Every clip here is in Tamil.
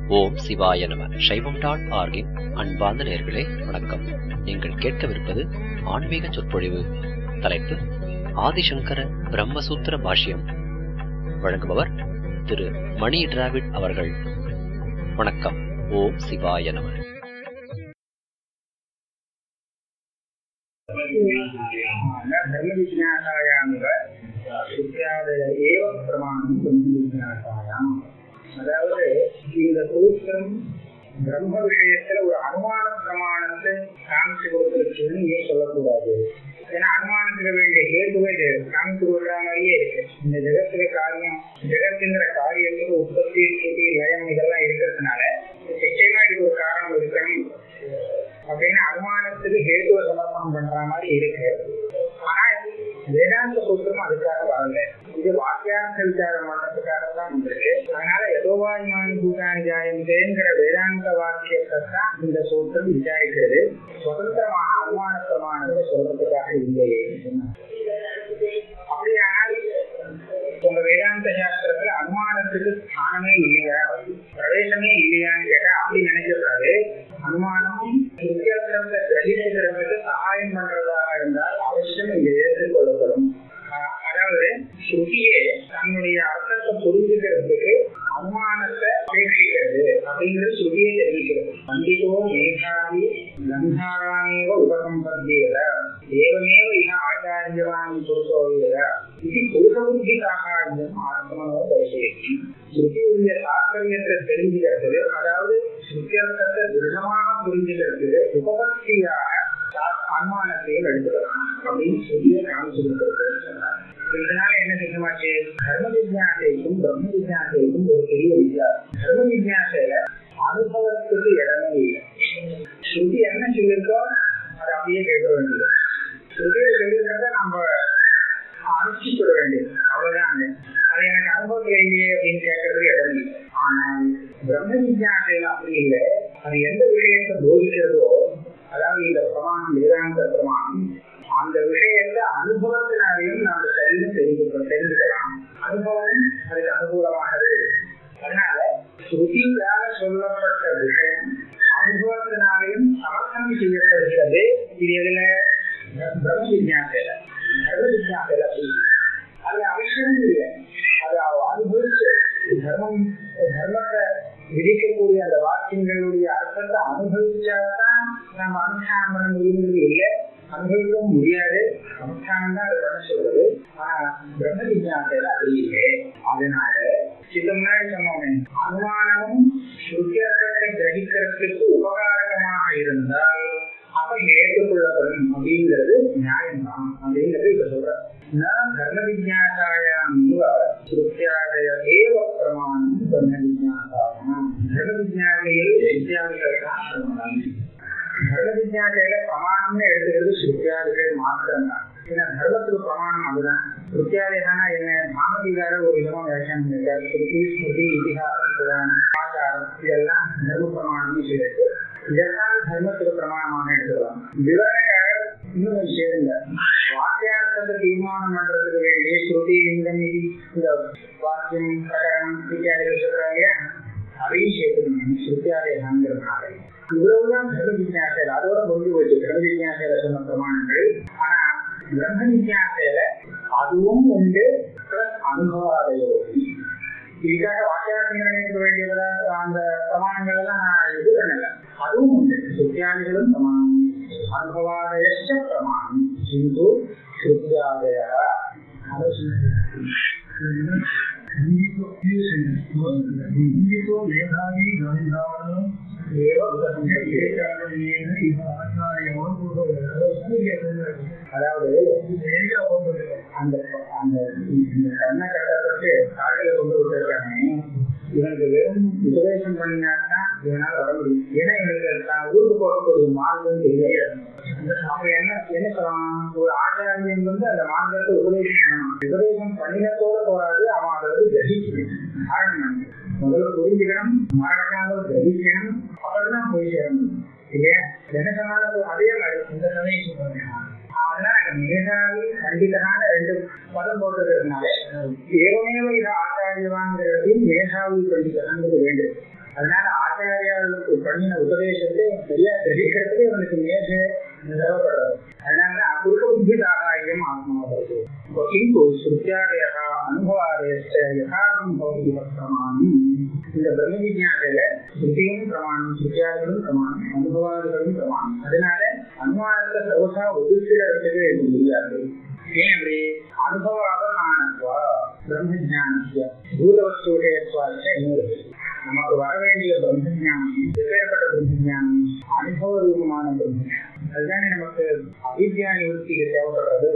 ஓம் சிவாய நம சைவம் டாட் ஆர்கின் அன்பார்ந்த நேர்களே வணக்கம் நீங்கள் கேட்கவிருப்பது ஆன்மீக சொற்பொழிவு தலைப்பு ஆதிசங்கர பிரம்மசூத்திர பாஷ்யம் வழங்குபவர் திரு மணி டிராவிட் அவர்கள் வணக்கம் ஓம் சிவாய நம धर्मविज्ञासायामिव சுத்தியாதய ஏவ பிரமாணம் பிரம்மவிஜாசாயாம் அதாவது இந்த சூத்திரம் பிரம்ம விஷயத்துல ஒரு அனுமான பிரமாணத்தை காமிச்சு கொடுத்துருச்சுன்னு ஏன் சொல்லக்கூடாது ஏன்னா அனுமானத்துக்கு வேண்டிய கேதுவை காமிச்சு கொடுக்குற மாதிரியே இருக்கு இந்த ஜெகத்துக்கு காரியம் ஜெகத்துங்கிற காரியத்துக்கு உற்பத்தி ஸ்ருதி லயம் இதெல்லாம் இருக்கிறதுனால நிச்சயமா இதுக்கு ஒரு காரணம் இருக்கணும் அப்படின்னு அனுமானத்துக்கு ஹேதுவ சமர்ப்பணம் பண்ற மாதிரி இருக்கு ஆனா வேதாந்த சூத்திரம் அதுக்காக வரல இது வாக்கியார்த்த விசாரம் பண்றதுக்காக தான் வந்திருக்கு அதனால எதோவாயுமானி பூதானி ஜாயந்தேங்கிற வேதாந்த வாக்கியத்தை தான் இந்த சூத்திரம் விசாரிக்கிறது சுதந்திரமான அனுமான பிரமாணத்தை சொல்றதுக்காக இல்லையே அப்படியானால் உங்க வேதாந்த சாஸ்திரத்துல அனுமானத்துக்கு ஸ்தானமே இல்லையா பிரவேசமே இல்லையான்னு கேட்டா அப்படி நினைக்கக்கூடாது அனுமானமும் வித்தியாசத்தை கிரகிக்கிறதுக்கு சகாயம் பண்றதாக இருந்தால் அவசியம் இங்க ஏற்றுக்கொள்ளப்படும் அதாவது ஸ்ருதியே தன்னுடைய அர்த்தத்தை புரிஞ்சுக்கிறதுக்கு அனுமானத்தை அபேட்சிக்கிறது அப்படிங்கிறது ஸ்ருதியை தெரிவிக்கிறது பண்டிதோ மேகாதி கந்தாராமேவ உபசம்பத்தியத ஏவமேவ இக ஆச்சாரியவான் புருஷோவியத இது புருஷபுத்தி சாகாரியம் ஆத்மனோ தரிசயத்தி ஸ்ருதியுடைய தாத்பரியத்தை தெரிஞ்சுக்கிறது அதாவது சுத்தியர்த்தத்தை திருடமாக புரிஞ்சுக்கிறது உபபக்தியாக அனுமானத்தையும் எடுத்துக்கலாம் அப்படின்னு சொல்லி காமிச்சு கொடுக்கிறது சொன்னார் இதனால என்ன சின்னமாச்சு தர்ம விஜயாசைக்கும் பிரம்ம விஜயாசைக்கும் ஒரு பெரிய வித்தியாசம் தர்ம விஜயாசையில அனுபவத்துக்கு இடமே இல்லை ஸ்ருதி என்ன சொல்லியிருக்கோ அதை அப்படியே கேட்க வேண்டியது ஸ்ருதியை சொல்லியிருக்கிறத நம்ம அனுஷ்டிச்சுட வேண்டியது அவ்வளவுதான் அது எனக்கு அனுபவத்தில் இல்லையே அப்படின்னு கேட்கறதுக்கு இடம் இல்லை ஆனால் பிரம்ம விஜயாசையில அப்படி இல்லை அது எந்த விஷயத்தை போதிக்கிறதோ அதாவது இந்த பிரமாணம் வேதாந்த பிரமாணம் அந்த விஷயத்தை அனுபவத்தினாலையும் நாம தெரிந்து தெரிந்து தெரிஞ்சுக்கலாம் அனுபவம் அதுக்கு அனுகூலமானது அதனால ஸ்ருதியாக சொல்லப்பட்ட விஷயம் அனுபவத்தினாலையும் சமர்த்தனம் செய்யப்படுகிறது இது எதுல பிரம்ம விஜயாசையில பிரம்ம விஜயாசையில அது அவசியம் இல்லை அது அனுபவிச்சு தர்மம் தர்மத்தை விதிக்கக்கூடிய அந்த வாக்கியங்களுடைய அர்த்தத்தை அனுபவிச்சாதான் நம்ம அனுஷ்டானம் பண்ண முடியுங்கிறது இல்லை அனுபவிக்கவும் முடியாது அனுஷ்டானம் தான் அது பண்ண சொல்றது ஆனா பிரம்ம விஜயாசையில அப்படி இல்லை அதனால சித்த முன்னாடி சொன்னோமே அனுமானமும் சுத்தியத்தை கிரகிக்கிறதுக்கு உபகாரகமாக இருந்தால் அப்ப ஏற்றுக்கொள்ளப்படும் அப்படிங்கிறது நியாயம்தான் அப்படிங்கிறது இப்ப சொல்ற தர்ம விஜயாசாயாம் சுத்தியாதய ஏவ பிரமாணம் தர்ம விஜயாசாயம் தர்ம விஜயாதையில் வித்யாதிகள் தான் பிரமாணம் தர்ம விஜயாதையில பிரமாணம்னு எடுத்துக்கிறது சுத்தியாதிகள் மாத்திரம் தான் ஏன்னா தர்மத்துக்கு பிரமாணம் அதுதான் சுத்தியாதைகானா என்ன மாமதிகார ஒரு விதமா வியாக்கியானம் பண்ணிருக்காரு ஸ்ருதி ஸ்மிருதி இதிகாசம் புராணம் ஆச்சாரம் இதெல்லாம் தர்ம பிரமாணம்னு சொல்லிட்டு இதெல்லாம் தர்மத்துக்கு பிரமாணமாக எடுத்துக்கலாம் விவரங்கள் இன்னும் கொஞ்சம் சேருங்க வாக்கியார்த்தத்தை தீர்மானம் பண்றதுக்கு வேண்டிய ஸ்ருதி லிங்கம் இந்த வாக்கியம் பிரகடனம் இத்தியாதிகள் சொல்றாங்க அதையும் சேர்த்துக்கணும் ஸ்ருத்தியாதேகாங்கிறதுனால இவ்வளவுதான் தர்ம விஜயாசையில அதோட முடிஞ்சு போச்சு தர்ம விஜயாசையில சொன்ன பிரமாணங்கள் ஆனா பிரம்ம விஜயாசையில அதுவும் உண்டு பிளஸ் அனுபவாதையோடு இதுக்காக வாக்கியார்த்தங்கள் நினைக்க வேண்டியதாக அந்த பிரமாணங்கள் எல்லாம் நான் இது பண்ணல அதுவும் உண்டு சுத்தியாதிகளும் பிரமாணம் அனுபவாதயச்ச பிரமாணம் கிந்து சுத்தியாதய அதாவது அந்த அந்த கண்ணை கட்டப்பட்டு காட்டில கொண்டு விட்டுருக்காங்க இவனுக்கு வெறும் உபதேசம் பண்ணினாதான் இவனால வர முடியும் ஏன்னா இவனுக்கு நான் ஊருக்கு போகக்கூடிய மார்க்கம் தெரியாது அவன் என்ன என்ன சொல்லலாம் ஒரு ஆச்சாரியன் வந்து அந்த மார்க்கத்தை உபதேசம் பண்ணணும் உபதேசம் பண்ணினத்தோட போறாது அவன் அதை வந்து கிரகிக்கணும் காரணம் முதல்ல புரிஞ்சுக்கணும் மறக்காமல் கிரகிக்கணும் அப்பதான் போய் சேரணும் இல்லையா என்ன சொன்னாலும் அதே மாதிரி இந்த சமயம் சொல்றேன் அதனால மேதாவி பண்டிதனான ரெண்டு பதம் போட்டதுனால ஏவமேவ இது ஆச்சாரியவாங்கிறதையும் மேதாவி பண்டிதனாங்கிறது வேண்டும் அதனால பண்ணின உபதேசத்தை சரியா தெரிவிக்கிறதுக்கு இவனுக்கு மேஜ தேவைப்படுறது அதனால குருட புத்தி சாகாயம் ஆத்மாவது கிந்து சுத்தியாதய அனுபவாதயச்ச யதார்த்தம் பவதி பிரமாணம் இந்த பிரம்ம விஜயானில ஸ்ருதியும் பிரமாணம் சுத்தியாதிகளும் பிரமாணம் அனுபவாதிகளும் பிரமாணம் அதனால அனுமானத்தை சர்வசா ஒதுக்கிறதுக்கு முடியாது ஏன் அப்படி அனுபவ அவகானத்வா பிரம்ம ஜானத்திய பூதவஸ்து விஷயத்வாச்ச இன்னொரு நமக்கு வர வேண்டிய பிரம்ம ஜானம் எப்பேற்பட்ட பிரம்ம ஜானம் அனுபவ ரூபமான பிரம்ம ஜானம் அதுதானே நமக்கு அவித்யா நிவர்த்திக்கு தேவைப்படுறது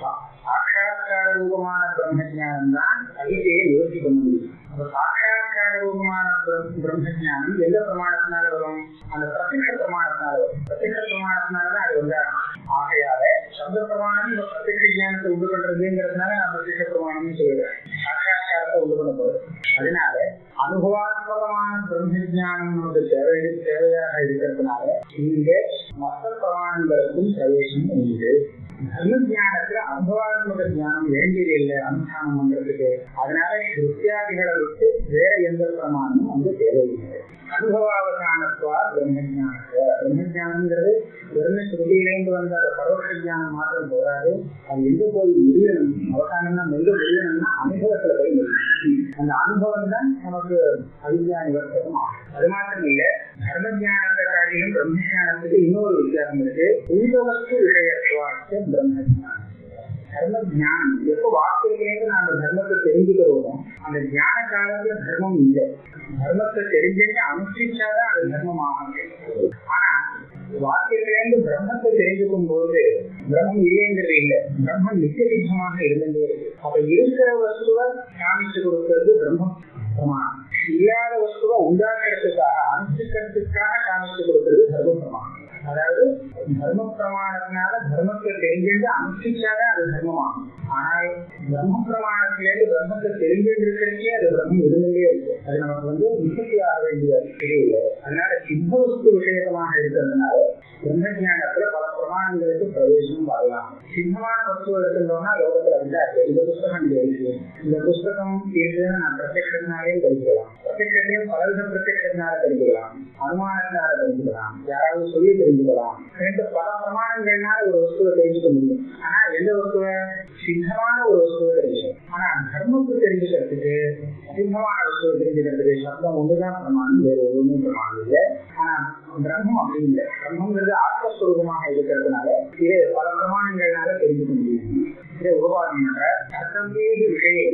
சாட்சாத்கார ரூபமான பிரம்ம ஜானம் தான் அவித்தையை நிவர்த்தி பண்ண முடியும் அப்ப சாட்சாத்கார ரூபமான பிரம்ம ஜானம் எந்த பிரமாணத்தினால வரும் அந்த பிரத்யக்ஷ பிரமாணத்தினால வரும் பிரத்யக்ஷ பிரமாணத்தினாலதான் அது வந்து ஆகையால சப்த பிரமாணம் இந்த பிரத்யக்ஷ ஜானத்தை உண்டு பண்றதுங்கிறதுனால நான் பிரத்யக்ஷ பிரமாணம்னு சொல்லுவேன் சாட்சாத்காரத்தை உண்டு பண்ண போறது அதனால அனுபவாத்மகமான பிரம்ம ஜானம் நமக்கு தேவை தேவையாக இருக்கிறதுனால இங்க மற்ற பிரமாணங்களுக்கும் பிரவேசம் உண்டு தர்ம ஜானத்துல அனுபவாத்மக ஜானம் வேண்டியதில்லை அனுஷ்டானம் பண்றதுக்கு அதனால கிருத்தியாதிகளை விட்டு வேற எந்த பிரமாணமும் அங்கு தேவையில்லை அனுபவாவசானத்துவா பிரம்மஜானத்தை பிரம்மஜானங்கிறது வெறும் ஸ்ருதியிலேருந்து வந்த அந்த பரோட்ச ஜானம் மாத்திரம் போறாது அது எங்க போய் முடியணும் அவசானம்னா எங்க முடியணும்னா அனுபவத்துல போய் முடியும் அந்த அனுபவம் தான் நமக்கு அவித்யா நிவர்த்தகம் அது மாத்திரம் இல்ல தர்ம ஜானத்தை காட்டிலும் பிரம்மஜானத்துக்கு இன்னொரு வித்தியாசம் இருக்கு பூதவஸ்து விஷயத்துவாச்சு பிரம்மஜானம் தர்ம ஜானம் எப்போ வாக்கிலிருந்து நாங்க தர்மத்தை தெரிஞ்சுக்கிறோமோ அந்த ஞான காலத்துல தர்மம் இல்லை தர்மத்தை தெரிஞ்சுட்டு அனுஷ்டிச்சாதான் அது தர்மம் ஆகும் ஆனா வாக்கிலிருந்து பிரம்மத்தை தெரிஞ்சுக்கும் போது பிரம்மம் இல்லைங்கிறது இல்லை பிரம்மம் நித்தியசித்தமாக இருந்துட்டே இருக்கு அப்ப இருக்கிற வஸ்துவை காமிச்சு கொடுக்கிறது பிரம்மம் பிரமாணம் இல்லாத வஸ்துவை உண்டாக்குறதுக்காக அனுஷ்டிக்கிறதுக்காக காமிச்சு கொடுக்கிறது தர்ம பிரமாணம் அதாவது தர்ம பிரமாணத்தினால தர்மத்தை தெரிஞ்சுட்டு அனுஷ்டிச்சாதான் அது தர்மமாகும் ஆனால் பிரம்ம பிரமாணத்திலேருந்து பிரம்மத்தை தெரிஞ்சுட்டு இருக்கிறதுக்கே அது பிரம்மம் இருந்துட்டே இருக்கு அது நமக்கு வந்து உற்பத்தி ஆக வேண்டிய தெரியல அதனால சித்த வஸ்து விஷயமாக இருக்கிறதுனால பிரம்ம ஜானத்துல பல பிரமாணங்களுக்கு பிரவேசம் வரலாம் சித்தமான வஸ்து எடுத்துட்டோம்னா லோகத்துல வந்து இந்த புஸ்தகம் இருக்கு இந்த புஸ்தகம் இருக்குன்னு நான் பிரத்யனாலே தெரிஞ்சுக்கலாம் பிரத்யத்தையும் பலவித பிரத்யத்தினால தெரிஞ்சுக்கலாம் அனுமானத்தினால தெரிஞ்சுக்கலாம் யாராவது சொல்லி தெரிஞ்சுக்கலாம் ரெண்டு பல பிரமாணங்கள்னால ஒரு வஸ்துவை தெரிஞ்சுக்க முடியும் ஆனா எந்த வஸ்துவை சித்தமான ஒரு வஸ்துவை தெரிஞ்சுக்கணும் ஆனா தர்மத்தை தெரிஞ்சுக்கிறதுக்கு சித்தமான வஸ்துவை தெரிஞ்சுக்கிறதுக்கு சப்தம் ஒன்றுதான் பிரமாணம் வேற எதுவுமே பிரமாணம் இல்லை ஆனா பிரம்மம் அப்படி இல்லை பிரம்மங்கிறது ஆத்மஸ்வரூபமாக இருக்கிறதுனால இது பல பிரமாணங்கள்னால தெரிஞ்சுக்க முடியும் இது உபபாதமாக கர்த்தவியேது விஷயே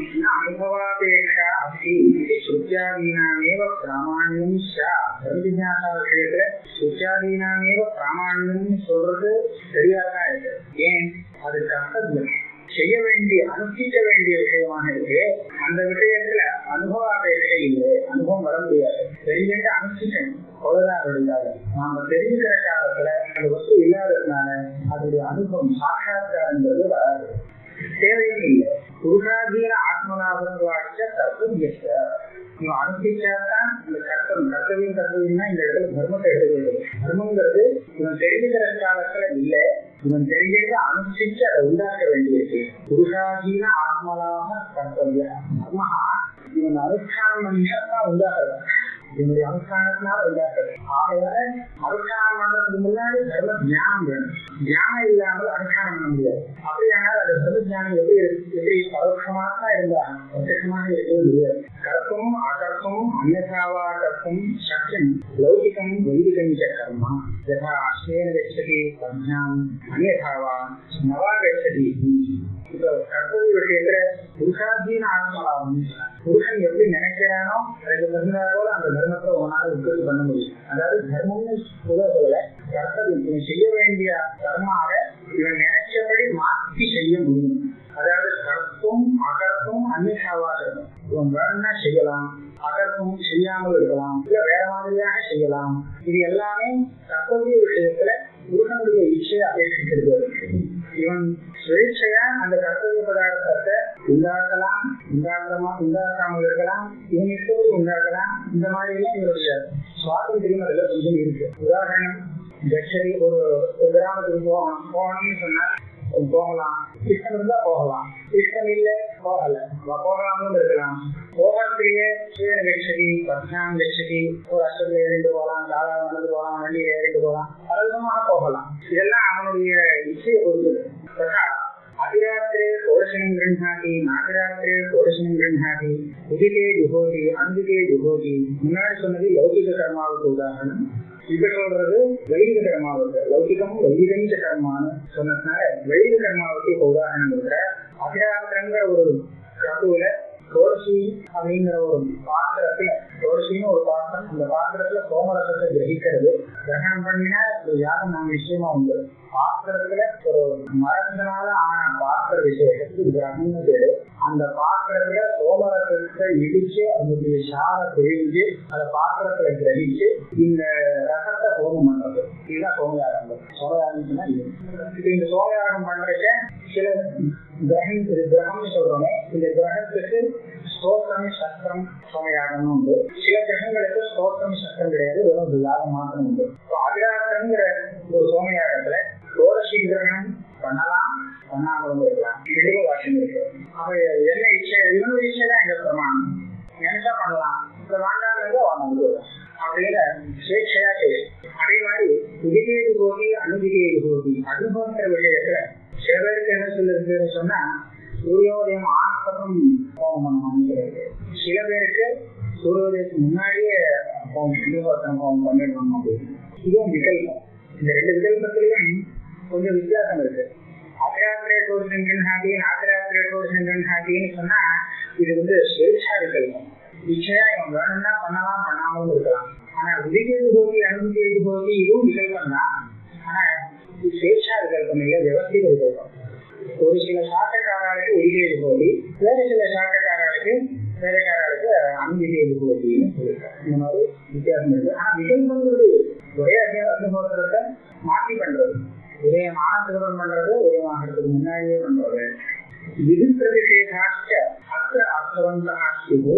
அனுபவாபேஷா அஸ்தி சுத்தியாதீனாமேவ பிராமாண்யம் சா பிரதிஜாசா விஷயத்துல சுத்தியாதீனாமேவ பிராமாண்யம் சொல்றது சரியாதான் இருக்கு ஏன் அது கர்த்தவியம் செய்ய வேண்டிய அனுஷ்டிக்க வேண்டிய விஷயமாக இருக்கு அந்த விஷயத்துல அனுபவாபேட்சை இல்லை அனுபவம் வர முடியாது தெரிஞ்சுட்டு அனுஷ்டிக்கணும் அவ்வளவுதான் அதோடைய நாம தெரிஞ்சுக்கிற காலத்துல அந்த வஸ்து இல்லாததுனால அதோடைய அனுபவம் சாட்சாத்காரங்கிறது வராது தேவையும் இல்லை புருஷாதீன ஆத்மலாபம் வாட்ச தத்துவம் இவன் அனுஷ்டிச்சாதான் இந்த கர்த்தம் கர்த்தவியம் கர்த்தவியம்னா இந்த இடத்துல தர்மத்தை எடுத்துக்கிறது தர்மங்கிறது இவன் தெரிஞ்சுக்கிற காலத்துல இல்ல இவன் தெரிஞ்சுட்டு அனுஷ்டிச்சு அதை உண்டாக்க வேண்டியிருக்கு புருஷாதீன ஆத்மலாக கர்த்தவிய கர்மஹா இவன் அனுஷ்டானம் பண்ணிதான் உண்டாக்குறது என்னுடைய அனுஷ்டானத்தினால உண்டாக்குறது ஆகையால அனுஷ்டானம் பண்றதுக்கு முன்னாடி தர்ம தியானம் வேணும் தியானம் இல்லாமல் அனுஷ்டானம் பண்ண முடியாது அப்படியானால் அது தர்ம தியானம் எப்படி எப்படி பரோட்சமாக தான் இருந்தாங்க பிரத்யமாக இருக்கவே முடியாது கற்பம் அகற்பம் அந்நதாவா கற்பம் சத்தியம் லௌகிகம் வைதிகம் ச கர்மா யதா அஸ்வேன கச்சதி பஞ்சாம் அந்நதாவா நவா கச்சதி இப்போ கற்பவி விஷயத்துல புருஷாதீன ஆத்மலாபம் புருஷன் எப்படி நினைக்கிறானோ அதுக்கு தகுந்தா போல அந்த தர்மத்தை உன்னால உற்பத்தி பண்ண முடியும் அதாவது தர்மம்னு உதவல கர்த்தவியம் இவன் செய்ய வேண்டிய கர்மாவை இவன் நினைச்சபடி மாற்றி செய்ய முடியும் அதாவது கற்பும் அகற்பும் அந்நிஷாவா இருக்கும் இவன் வேணும்னா செய்யலாம் அகற்பும் செய்யாமல் இருக்கலாம் இல்ல வேற மாதிரியாக செய்யலாம் இது எல்லாமே கர்த்தவிய விஷயத்துல புருஷனுடைய இச்சையை அபேட்சிக்கிறது இவன் சுயேட்சையா அந்த கர்த்தவிய பதார்த்தத்தை உண்டாக்கலாம் உண்டாக்கலாமா உண்டாக்காமல் இருக்கலாம் இவன் இஷ்டத்துக்கு உண்டாக்கலாம் இந்த மாதிரி எல்லாம் இவருடைய சுவாதந்திரம் அதுல கொஞ்சம் இருக்கு உதாரணம் கச்சரி ஒரு ஒரு கிராமத்துக்கு போகணும் போகணும்னு சொன்னா போகலாம் இஷ்டம் இருந்தா போகலாம் இஷ்டம் இல்ல போகல போகலாம்னு இருக்கலாம் போகத்திலேயே சூரியன் கட்சதி பத்னாம் கட்சதி ஒரு அஷ்டத்துல ஏறிட்டு போகலாம் சாதா நடந்து போகலாம் வண்டியில ஏறிட்டு போகலாம் பலவிதமாக போகலாம் இதெல்லாம் அவனுடைய இச்சையை பொறுத்தது அதிராத்திரே கோஷனம் கிருண்ணாதி நாகராத்திரே கோஷனம் கிருண்ணாதி உதிகே ஜுகோதி அந்திகே ஜுகோதி முன்னாடி சொன்னது லௌகிக கர்மாவுக்கு உதாரணம் இப்ப சொல்றது வைதிக கர்மாவுக்கு லௌகிகம் வைதிகஞ்ச கர்மான்னு சொன்னதுனால வைதிக கர்மாவுக்கு இப்ப உதாரணம் இருக்கிற அதிராத்திரங்கிற ஒரு கருவுல தோரசி அப்படிங்கிற ஒரு பாத்திரத்துல தோரசின்னு ஒரு பாத்திரம் அந்த பாத்திரத்துல சோமரசத்தை கிரகிக்கிறது கிரகணம் பண்ணினா ஒரு யாகம் நான் நிச்சயமா உண்டு பாத்திரத்துல ஒரு மரத்தினால ஆன பாத்திர விசேஷத்துக்கு கிரகம்னு பேரு அந்த பாத்திரத்துல சோமரசத்தை இடிச்சு அதனுடைய சாரை பிழிஞ்சு அந்த பாத்திரத்துல கிரகிச்சு இந்த ரசத்தை ஹோமம் பண்றது இதுதான் சோமயாகம் சோமயாகம் சொன்னா இது இப்ப இந்த சோமயாகம் பண்றதுக்கு சில கிரகம் கிரகம்னு சொல்றோமே இந்த கிரகத்துக்கு ஸ்தோத்திரம் சஸ்திரம் சோமயாகம்னு உண்டு சில கிரகங்களுக்கு ஸ்தோத்திரம் சஸ்திரம் கிடையாது வெறும் ஒரு யாகம் மாத்திரம் உண்டு ஆதிராத்திரங்கிற ஒரு சோமயாகத்துல தோரசி கிரகணம் பண்ணலாம் பண்ணாமலும் இருக்கலாம் தெளிவு வாசம் இருக்கு அப்ப என்ன இச்சை இவனோட இச்சை தான் எங்க பிரமாணம் நினைச்சா பண்ணலாம் இப்ப வேண்டாம் வாங்க அப்படிங்கிற சுயேட்சையா செய்யும் அதே மாதிரி உதிகேது போகி அனுதிகேது போகி அனுபவங்கிற விஷயத்துல சில பேருக்கு என்ன சொல்லிருக்குன்னு சொன்னா சூரியோதயம் ஆனப்பறம் ஹோமம் பண்ணணும்னு சில பேருக்கு சூரியோதயத்துக்கு முன்னாடியே ஹோமம் ஹோமம் பண்ணிடணும் அப்படின்னு இதுவும் விகல்பம் இந்த ரெண்டு விகல்பத்திலையும் கொஞ்சம் வித்தியாசம் இருக்கு அபராத்திரே டோர்ஷன் ஹாக்கி நாத்திராத்திரே டோர்ஷன் ஹாக்கின்னு சொன்னா இது வந்து ஸ்வேச்சா விகல்பம் இச்சையா இவன் வேணும்னா பண்ணலாம் பண்ணாமலும் இருக்கலாம் ஆனா உதிகேது போகி அனுமதியது போகி இதுவும் விகல்பம் தான் ஆனா ஸ்வேச்சா விகல்பம் இல்லை விவசாய விகல்பம் ஒரு சில சாட்டக்காரர்களுக்கு உதிகேது போகி வேற சில சாட்டக்காரர்களுக்கு வேலைக்காரர்களுக்கு அனுமதியது போகின்னு சொல்லியிருக்காங்க இந்த மாதிரி வித்தியாசம் இருக்கு ஆனா விகல்பங்கிறது ஒரே அனுபவத்தை மாற்றி பண்றது உதயம் ஆனத்துக்கு பண்றது உதயமாகிறதுக்கு முன்னாடியே பண்றது விதிப்பிரதிஷேகாச்ச அத்த அர்த்தவந்தாஸ்து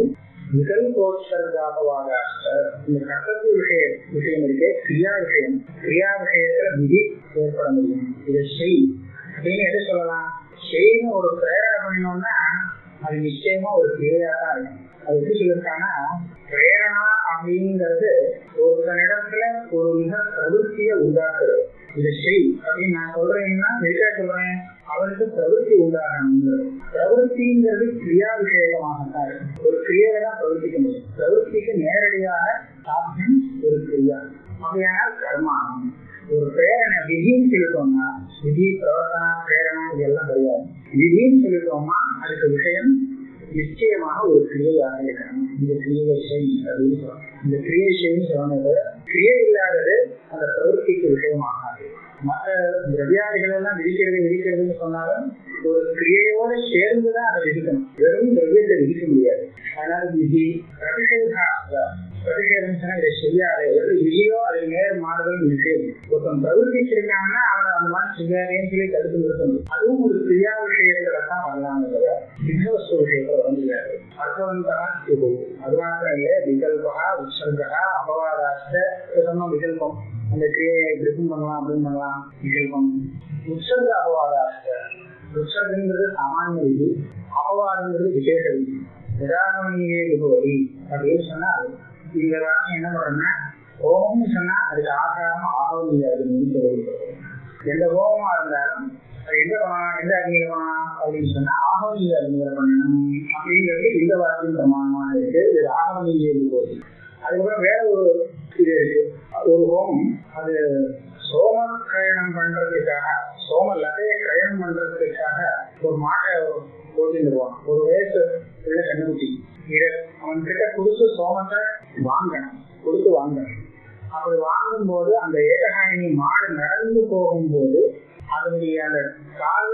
விகல்போத்சர்காபவாக இந்த கர்த்தத்திய விஷய விஷயம் இருக்கே கிரியா விஷயம் கிரியா விஷயத்துல விதி ஏற்பட முடியும் இதை செய் அப்படின்னு எது சொல்லலாம் செய்யணும் ஒரு பிரேரணை பண்ணணும்னா அது நிச்சயமா ஒரு கிரியா தான் இருக்கும் அது எப்படி சொல்லியிருக்காங்கன்னா பிரேரணா அப்படிங்கிறது ஒருத்தனிடத்துல ஒரு மிக பிரவருத்திய உண்டாக்குறது இதை செய் அப்படின்னு நான் சொல்றேன்னா எதுக்காக சொல்றேன் அவனுக்கு பிரவருத்தி உண்டாகணும் பிரவருத்திங்கிறது கிரியா விஷயமாகத்தான் இருக்கும் ஒரு கிரியையில தான் பிரவர்த்திக்க முடியும் பிரவருத்திக்கு நேரடியாக சாத்தியம் ஒரு கிரியா அப்படியானால் கர்மானம் ஒரு பிரேரணை விதின்னு சொல்லிட்டோம்னா விதி பிரவர்த்தனா பிரேரணா இதெல்லாம் கிடையாது விதின்னு சொல்லிட்டோம்னா அதுக்கு விஷயம் நிச்சயமாக ஒரு கிரியையாக இருக்கணும் இந்த கிரியை செய் அப்படின்னு சொல்றோம் இந்த கிரியை செய்யும் சொன்னது கிரியை இல்லாதது அந்த பிரவருத்திக்கு விஷயமாகாது மற்ற திரவியாதிகள் எல்லாம் விதிக்கிறது விதிக்கிறதுன்னு சொன்னாலும் ஒரு கிரியையோட சேர்ந்துதான் அதை விதிக்கணும் வெறும் திரவியத்தை விதிக்க முடியாது அதனால விதி பிரதிஷேதா பிரதிஷேதம் சொன்னா இதை செய்யாது எது விதியோ அதை நேர் மாறுதல் நிஷேதம் ஒருத்தன் பிரவர்த்திச்சிருக்காங்கன்னா அவனை அந்த மாதிரி செய்யாதேன்னு சொல்லி தடுத்து நிறுத்தணும் அதுவும் ஒரு கிரியா விஷயத்துல தான் வரலாம் விக்னவஸ்து விஷயத்துல வர முடியாது அர்த்தவந்தா சிவு அது மாத்திரம் இல்லை விகல்பா உற்சர்கா அபவாதாஷ்ட சொன்னோம் விகல்பம் அந்த கிரியை இப்படிக்கும் பண்ணலாம் அப்படின்னு பண்ணலாம் விகல்பம் உற்சர்க அபவாதாஷ்ட உற்சர்கங்கிறது சாமானிய விதி அபவாதங்கிறது விசேஷ விதி நிராகமணியே விபவதி அப்படின்னு சொன்னா இந்த வாக்கியம் என்ன பண்றோம்னா ஹோமம்னு சொன்னா அதுக்கு ஆகாரம் ஆக முடியாது எந்த ஹோமமா இருந்தாலும் அது எங்க பண்ணலாம் எந்த அக்னியில பண்ணலாம் அப்படின்னு சொன்னா ஆகவனிய அக்னியில பண்ணணும் அப்படிங்கிறது இந்த வாக்கியம் பிரமாணமான இருக்கு இது ஆகவனிய விபவதி அதுக்கப்புறம் வேற ஒரு இது இருக்கு ஒரு ஹோமம் அது சோம கிரயணம் பண்றதுக்காக சோம லதைய கிரயணம் பண்றதுக்காக ஒரு மாட்டை போட்டுருவான் ஒரு வயசு உள்ள கண்ணுக்குட்டி இத அவன் கிட்ட கொடுத்து சோமத்தை வாங்கணும் கொடுத்து வாங்கணும் அப்படி வாங்கும் போது அந்த ஏககாயினி மாடு நடந்து போகும்போது அதனுடைய அந்த கால்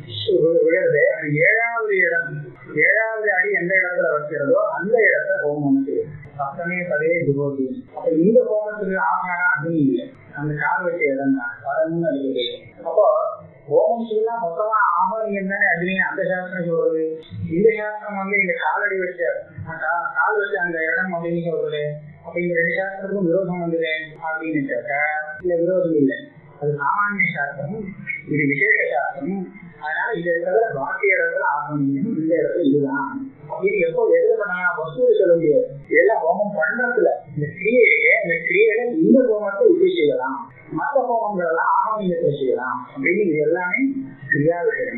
விழுறது அந்த ஏழாவது இடம் ஏழாவது அடி எந்த இடத்துல வைக்கிறதோ அந்த இடத்த ஹோமம் செய்யும் சப்தமே பதவே விபோதி அப்ப இந்த ஹோமத்துக்கு ஆகாரம் அக்னி இல்லை அந்த கால் வச்ச இடம் தான் பதம்னு இருக்குது அப்போ ஹோமம் செய்யலாம் மொத்தமா ஆகோனியம் தானே அக்னி அந்த சாஸ்திரம் சொல்றது இந்த சாஸ்திரம் வந்து இந்த காலடி வச்ச கால் வச்ச அந்த இடம் அப்படின்னு சொல்றது அப்ப இந்த ரெண்டு சாஸ்திரத்துக்கும் விரோதம் வந்தது அப்படின்னு கேட்டா இல்ல விரோதம் இல்லை அது சாமானிய சாஸ்திரம் இது விசேஷ சாஸ்திரம் அதனால இதை தவிர பாக்கி இடத்துல ஆகணும் இந்த இடத்துல இதுதான் அப்ப அப்படின்னு எப்போ எதுல பண்ணலாம் வஸ்துவை சொல்ல முடியாது இதெல்லாம் ஹோமம் பண்றதுல இந்த கிரியையே இந்த கிரியையில இந்த ஹோமத்தை இப்படி செய்யலாம் மற்ற ஹோமங்கள் எல்லாம் ஆகமீகத்தை செய்யலாம் அப்படின்னு இது எல்லாமே கிரியா விஷயம்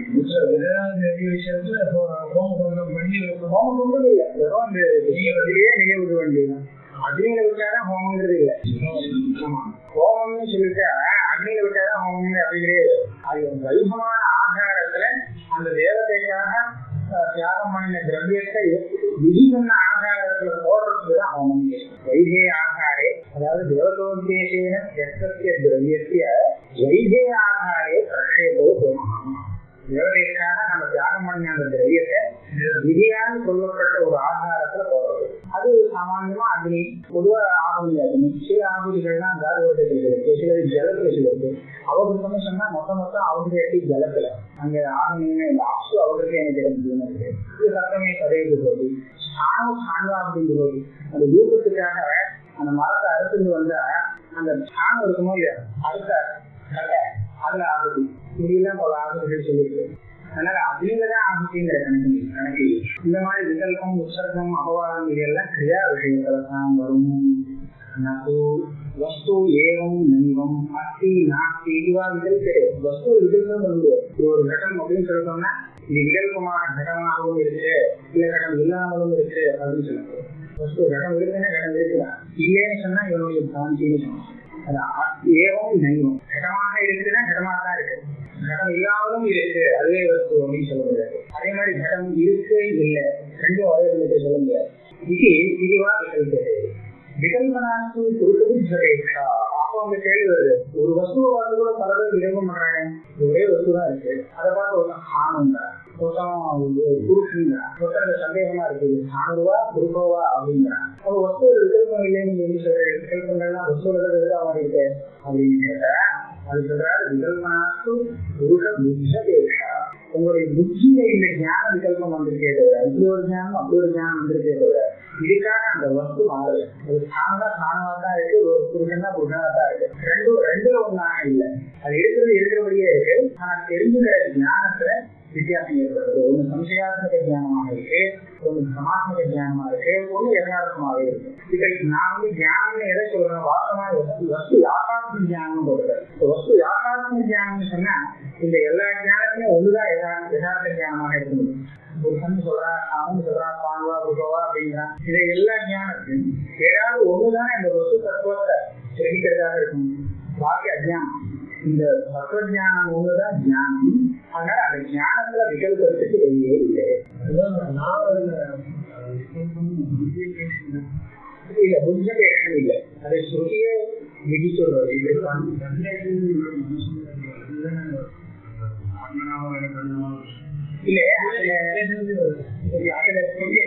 விஷயத்துல ஹோமம் பண்ணி ஹோமம் பண்றது இல்லை வெறும் அந்த இதுலயே நெய்ய விட வேண்டியது அக்னியில விட்டாதான் ஹோமங்கிறது இல்லை ஆமா ஹோமம்னு சொல்லிட்டா அக்னியில விட்டாதான் ஹோமம் அப்படி கிடையாது அது வைபவமான ஆகாரத்துல அந்த தேவதைக்காக அஹ், தியாகம் பண்ணின திரவியத்தை விதி சொன்ன ஆகாரத்துல போடுறதுக்கு தான் ஹோமம் வைகே ஆகாரே அதாவது தேவதோத்தேசேன எத்தத்திய திரவியத்திய வைகே ஆகாரே பிரஷேபோ ஹோமம் தேவதைக்காக நம்ம தியாகம் பண்ண அந்த திரவியத்தை விதியாக சொல்லப்பட்ட ஒரு ஆகாரத்துல போடுறது அது சாமானியமா அக்னி பொதுவா ஆகுதி அக்னி சில ஆகுதிகள்லாம் கார்போதத்தில் இருக்கு சில ஜலத்துல இருக்கு அவருக்கு சொன்னா மொத்த மொத்தம் அவங்க எட்டி ஜலத்துல அங்க ஆகுனின்னு இந்த அப்சு அவருக்கு எனக்கு தெரிஞ்சதுன்னு இருக்கு இது சத்தமே கதைக்கு போகுது சாணம் சாணம் அப்படிங்கிறது அந்த ரூபத்துக்காக அந்த மரத்தை அறுத்துட்டு வந்தா அந்த சாணம் இருக்குமோ இல்லையா அறுத்த கலை அதுல ஆகுதி இப்படிலாம் பல ஆகுதிகள் சொல்லிருக்கு அதனால அதுலதான் ஆகுதிங்கிற கணக்கு கணக்கு இல்லை. இந்த மாதிரி விகல்பம் உற்சர்க்கம் அபவாதம் இதெல்லாம் கிரியா விஷயத்துல தான் வரும் நது வஸ்து ஏவம் நைவம் அஸ்தி நாஸ்தி இதுவா விகல்பே வஸ்து விகல்பம் வந்து இது ஒரு கட்டம் அப்படின்னு சொல்லிட்டோம்னா இது விகல்பமான கடமாகவும் இருக்கு இல்ல கடம் இல்லாமலும் இருக்கு அப்படின்னு சொல்லுவாங்க வஸ்து கடம் இருக்குன்னா கடம் இருக்குதான் இல்லைன்னு சொன்னா இவனுடைய பிராந்தின்னு சொன்னாங்க அது அ- ஏவம் நைவம் கடமாக இருக்குன்னா கடமாக தான் இருக்கு கடம் இல்லாமலும் இருக்கு அதுவே வஸ்து அப்படின்னு சொல்ல முடியாது அதே மாதிரி கடம் இருக்கு இல்ல ரெண்டும் ஒரே விதத்தை சொல்ல முடியாது இது இதுவா விகல்பது விகல்பனாக்கு குறுக்கபிச்சரேஷா அப்போ அந்த கேள்வி வருது ஒரு வஸ்துவை பார்த்து கூட பல பேர் விகல்பம் பண்றாங்க இது ஒரே வஸ்து தான் இருக்கு அதை பார்த்து ஒருத்தன் ஆணுங்க ஒருத்தன் புருஷனுங்க ஒருத்தர் சந்தேகமா இருக்குது ஆணுவா குருக்கோவா அப்படிங்கிறான் அப்போ வஸ்து விகல்பம் இல்லைன்னு சொல்லி சொல்ற விகல்பங்கள்லாம் வஸ்துவோட இருக்கா மாதிரி இருக்கு அப்படின்னு கேட்டா அது சொல்றாரு விகல்பனாக்கு புருஷ புத்தேஷா உங்களுடைய புத்தியில இந்த ஞான விகல்பம் வந்திருக்கே தவிர இப்படி ஒரு ஞானம் அப்படி ஒரு ஞானம் வந்திருக்கே தவிர இதுக்காக அந்த வஸ்து மாறல அது சாணதா சாணவா தான் இருக்கு ஒரு புருஷனா புருஷனா தான் இருக்கு ரெண்டும் ரெண்டுல ஒன்னாக இல்ல அது இருக்கிறது இருக்கிறபடியே இருக்கு ஆனா தெரிஞ்சுக்கிற ஞானத்துல வித்தியாசம் ஏற்படுது ஒண்ணு சம்சயாத்மக ஞானமாக இருக்கு ஒண்ணு சமாத்மக ஞானமா இருக்கு ஒண்ணு யதார்த்தமாவே இருக்கு இப்ப நான் வந்து ஞானம் எதை சொல்றேன் வாசமா வஸ்து யாகாத்ம ஞானம் சொல்றேன் இப்ப வஸ்து யாகாத்ம ஞானம்னு சொன்னா இந்த எல்லா ஞானத்தையும் ஒண்ணுதான் யதா- யதார்த்த ஞானமாக இருக்க முடியும் புருஷன் சொல்றா அவன் சொல்றா பாண்டுவா புருஷவா அப்படிங்கிறான் இதை எல்லா ஞானத்தையும் ஏதாவது ஒண்ணுதான் இந்த வஸ்து தத்துவத்தை தெரிவிக்கிறதாக இருக்கும் பாக்கி அஜ்ஞானம் இந்த தத்துவஞானம் ஒண்ணுதான் ஞானம் அதனால அந்த ஞானத்துல விகல்பத்துக்கு வெளியே இல்லை இல்ல புத்தகேஷன் இல்ல அதை ஸ்ருதியே விதி சொல்றது இப்படித்தான். இல்ல அதுல அதுல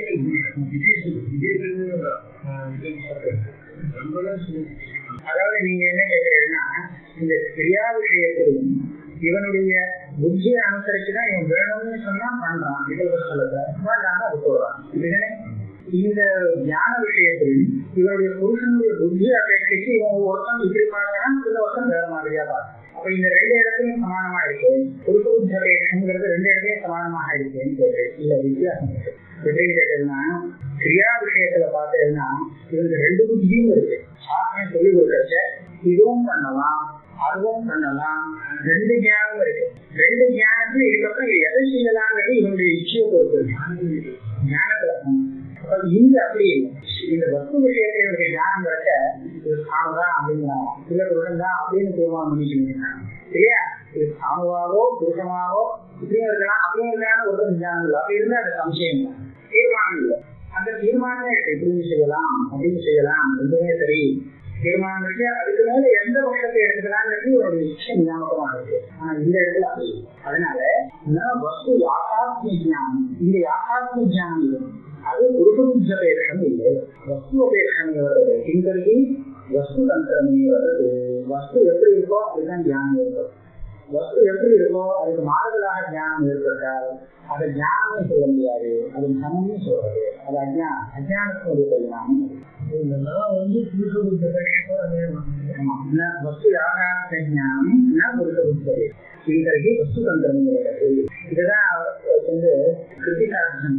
அதாவது நீங்க என்ன கேக்குறீங்கன்னா இந்த கிரியா விஷயத்திலும் இவனுடைய புத்தியை அனுசரிச்சுதான் இவன் வேணும்னு சொன்னா பண்றான் விகல்ப சொல்லல வேண்டாம் அது சொல்றான் இதுதானே இந்த ஞான விஷயத்திலும் இவனுடைய புருஷனுடைய புத்தி அபேட்சிக்கு இவன் ஒருத்தன் இப்படி பார்க்கறான் இந்த ஒருத்தன் வேற மாதிரியா பார்க்கறான் அப்ப இந்த ரெண்டு இடத்துலயும் சமானமா இருக்கு புருஷ புத்தி அபேட்சங்கிறது ரெண்டு இடத்துலயும் சமானமாக இருக்குன்னு கேட்கு இல்ல வித்தியாசம் இருக்கு எப்படின்னு கேட்டதுன்னா கிரியா விஷயத்துல பார்த்தேன்னா இதுல ரெண்டு புத்தியும் இருக்கு சாஸ்திரம் சொல்லி கொடுக்கறச்ச இதுவும் பண்ணலாம் அதுவும் பண்ணலாம் ரெண்டு ஞானம் இருக்கு ரெண்டு ஞானத்துல இதுக்கப்புறம் இது எதை செய்யலாங்கிறது இவனுடைய இச்சையை பொறுத்து இருக்கு. ஞானத்துல அப்ப இங்க அப்படி இல்லை இந்த வஸ்து விஷயத்துல இவருக்கு ஞானம் கிடைச்ச இது சாணுதான் அப்படிங்கிறாங்க இல்ல புருஷன் தான் அப்படின்னு தீர்மானம் பண்ணிக்கிறாங்க இல்லையா இது சாணுவாவோ புருஷமாவோ இப்படியும் இருக்கலாம் அப்படியும் இருக்கலாம் ஒரு ஞானம் இல்லை அப்படி இருந்தா அது சம்சயம் தான் தீர்மானம் இல்லை அந்த தீர்மானமே இருக்கு இப்படி செய்யலாம் அப்படின்னு செய்யலாம் ரெண்டுமே சரி தீர்மானம் இருக்கு அதுக்கு மேல எந்த பட்சத்தை எடுத்துக்கலாம்னு ஒரு விஷயம் ஞாபகமா இருக்கு ஆனா இந்த இடத்துல அப்படி இல்லை. அதனால ந வஸ்து யாத்தாத்ம ஞானம் இந்த யாத்தாத்ம ஞானம் இல்லை அது புருஷபேஷம் இல்லை வஸ்து அபேஷம் வருது கிங்கரி வஸ்து தந்திரமே வருது வஸ்து எப்படி இருக்கோ அப்படிதான் ஞானம் இருக்கும் வஸ்து எப்படி இருக்கோ அதுக்கு மாறுதலாக ஞானம் ஏற்பட்டால் அதை ஞானமே சொல்ல முடியாது அது சமமே சொல்றது அது அஜ்ஞானம் அஜ்ஞானத்தினுடைய ஞானம் நான் வந்து ஆமா. ந வஸ்து யாகார்த்த ஞானம் ந புருஷ புத்தரே சிங்கரிக்கு வஸ்து தந்திரங்கிறது இதுதான் அவர் வந்து கிருத்திகார்த்தம்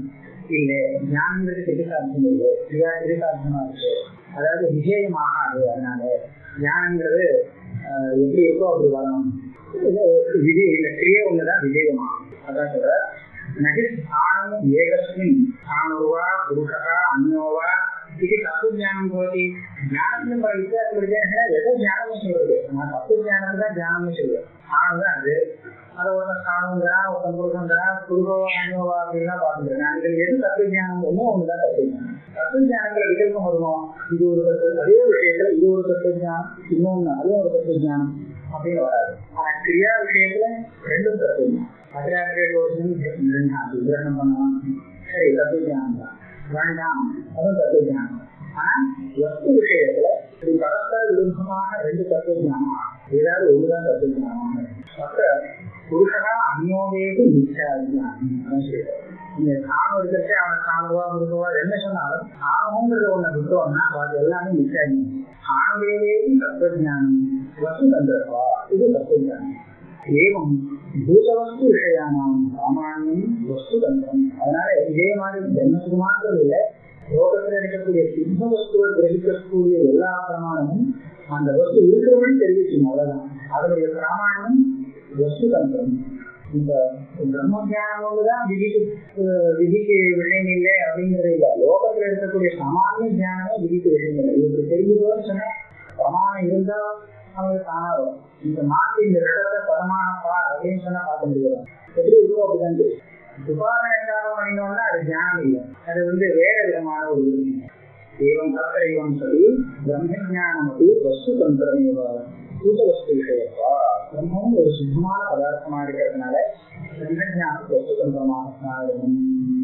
இல்ல ஞானங்கிறது திருசார்த்தம் இல்லை கிரியா திருசார்த்தமா இருக்கு அதாவது விஜயமாகாது அதனால ஞானங்கிறது ஆஹ், எப்படி இருக்கோ அப்படி வரணும் இது விஜய் இந்த கிரியை ஒண்ணுதான் விஜயமாகும் அதான் சொல்ற நகிஸ்தானம் ஏகஸ்மின் தானுருவா புருஷா அந்யோவா இது தத்துவஞானம் போதி ஞானத்திலும் பல வித்தியாசம் இருக்கு எதோ ஞானமும் சொல்றது நான் தத்துவஞானம் தான் ஞானமும் சொல்லுவேன் ஆணும் தான் அது அதை ஒருத்தன் காணுங்கிறா ஒருத்தன் புருஷங்கிறா புருஷோவா அந்யோவா அப்படின்லாம் பார்த்துக்கிறேன் நான் இதில் எது தத்துவஞானம் ஒன்றும் ஒண்ணுதான் தத்துவஞானம் தத்துவஞானத்துல விகல்பம் வருவோம் இது ஒரு தத்துவ அதே ஒரு விஷயத்துல இது ஒரு தத்துவஞானம் இன்னொன்னு அதுவும் ஒரு தத்துவஞானம் அப்படின்னு வராது ஆனா கிரியா விஷயத்துல ரெண்டும் தத்துவம் அத்திராத்திரம் விவரணம் பண்ணலாம் சரி தத்துவஞானம் தான் வேண்டாம் அதுவும் தத்துவஞானம் ஆனா வஸ்து விஷயத்துல இப்படி பரஸ்பர விருப்பமாக ரெண்டு தத்துவஞானம் ஏதாவது ஒண்ணுதான் தத்துவஞானம் மற்ற புருஷனா அந்யோதேது மிச்சாதிஞானம் இந்த காமம் இருக்கிறதே அவன் காமவா முருகவா என்ன சொன்னாலும் காமங்கிறத ஒண்ணு விட்டோம்னா அது எல்லாமே மிச்சாதி ஆணவேது தத்துவஞானம் வசு தந்திரவா இது தத்துவஞானம் ஏவம் பூதவஸ்து விஷயானாம் சாமானியம் வஸ்து தந்திரம் அதனால இதே மாதிரி ஜென்மத்துக்கு மாத்திரம் இல்லை லோகத்துல இருக்கக்கூடிய சித்த வஸ்துவை கிரகிக்கக்கூடிய எல்லா பிரமாணமும் அந்த வஸ்து இருக்கிறவன் தெரிவிக்கும் அவ்வளவுதான் அதனுடைய பிராமாணம் வஸ்து தந்திரம் இந்த பிரம்ம தியானம் தான் விதிக்கு அஹ், விதிக்கு விஷயம் இல்லை அப்படிங்கிறது இல்லை லோகத்துல இருக்கக்கூடிய சாமானிய தியானமே விதிக்கு விஷயம் இல்லை இவருக்கு தெரிஞ்சதோன்னு சொன்னா பிரமாணம் இருந்தா அவங்களுக்கு தானா வரும் இந்த மாற்றி இந்த இடத்துல பரமானப்பா அப்படின்னு சொன்னா பார்க்க முடியாது எப்படி இருக்கோ அப்படிதான் தெரியும் உபாசனை எங்காவது பண்ணினோம்னா அது தியானம் இல்லை அது வந்து வேற விதமான ஒரு விருப்பம் ஏவம் தத்தைவம் சொல்லி பிரம்ம ஜானம் அப்படி வஸ்து தந்திரமேவ பூத வஸ்து விஷயப்பா பிரம்மம் ஒரு சுத்தமான பதார்த்தமா இருக்கிறதுனால பிரம்ம ஜானம் வஸ்து தந்திரமாக இருக்கும்